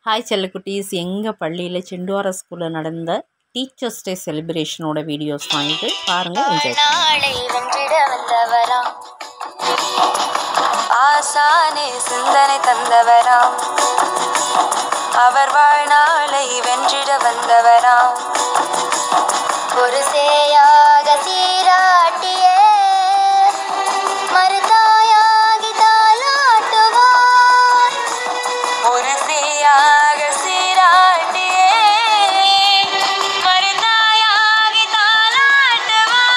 hi செல்லக்குட்டீஸ் எங்கள் பள்ளியில் செண்டுவார ஸ்கூலில் நடந்த டீச்சர்ஸ் டே செலிப்ரேஷனோட வீடியோஸ் தான் இது பாருங்கள் என்ஜாய் நாளை வென்றிட வந்தவராம் ஆசானே சிந்தனை தந்தவராம் அவர் வாழ்நாளை வென்றிட வந்தவராம் ஒரு சேயாக சீராட்டியே மறுதாயாகி தாலாட்டுவார் ஒரு சேயாக சீராட்டியே மறுதாயாகி தாலாட்டுவார்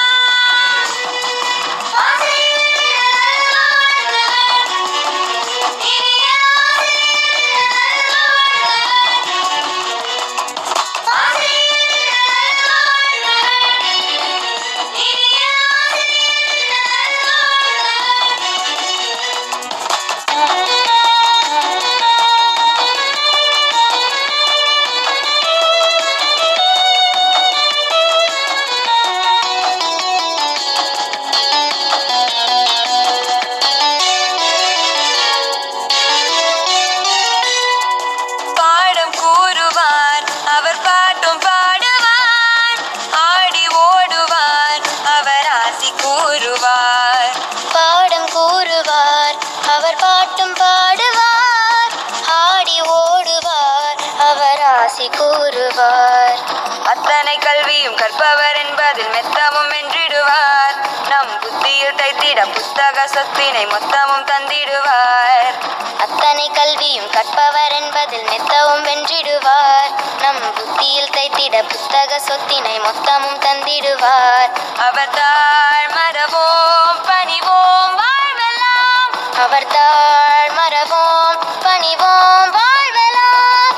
பாடம் கூறுவார் அவர் பாட்டும் பாடுவார் ஆடி ஓடுவார் அவர் ஆசி கூறுவார் பாடம் கூறுவார் அவர் பாட்டும் பாடுவார் ஆடி ஓடுவார் அவர் ஆசி கூறுவார் அத்தனை கல்வியும் கற்பவர் என்பதில் மெத்தமும் வென்றிடுவார் நம் புத்தியில் தைத்திட புத்தக சொத்தினை மொத்தமும் தந்திடுவார் அத்தனை கல்வியும் கற்பவர் என்பதில் மெத்தவும் வென்றிடுவார் நம் புத்தியில் தைத்திட புத்தக சொத்தினை மொத்தமும் தந்திடுவார் அவர் தாழ் மரவோம் பணிவோம் வாழ்வெல்லாம் அவர் தாழ் மரவோம் பணிவோம் வாழ்வெல்லாம்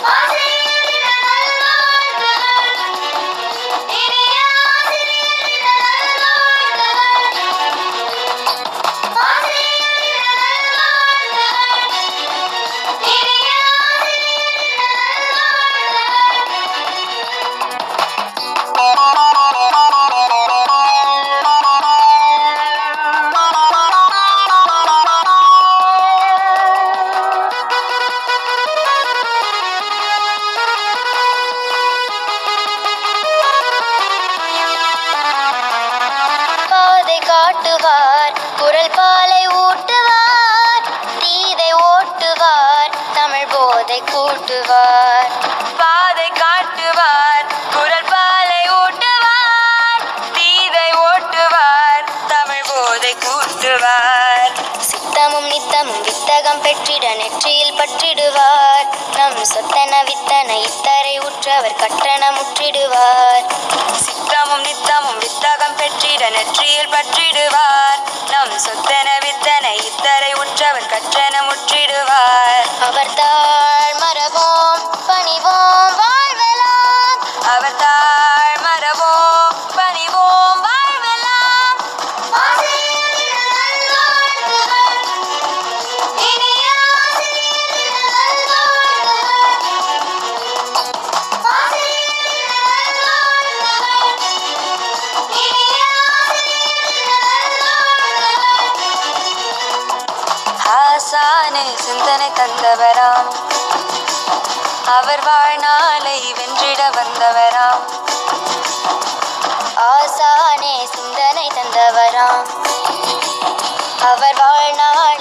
பாதை காட்டுவார் குரல் பாலை ஊட்டுவார் தீதை ஓட்டுவார் தமிழ் போதை கூட்டுவார் பாதை காட்டுவார் குரல் பாலை ஊட்டுவார் தீதை ஓட்டுவார் தமிழ் போதை கூட்டுவார் சித்தமும் நித்தமும் வித்தகம் பெற்றிட நெற்றியில் பற்றிடுவார் நம் சொத்தன வித்தன இத்தரை உற்றவர் கட்டண முற்றிடுவார் சித்தமும் நித்தமும் வித்தகம் பெற்றிட நெற்றியில் பற்றிடுவார் நம் சொத்தன வித்தன இத்தரை உற்றவர் கற்றன முற்றிடுவார் அவர் தாழ் மரவோம் பணிவோம் வாழ்வெல்லாம் அவர் தாழ் மரவோம் பணிவோம் வாழ்வெல்லாம் ஆசானே சிந்தனை தந்தவராம் அவர் வாழ்நாளை வென்றிட வந்தவராம் ஆசானே சிந்தனை தந்தவராம் அவர் வாழ்நாளை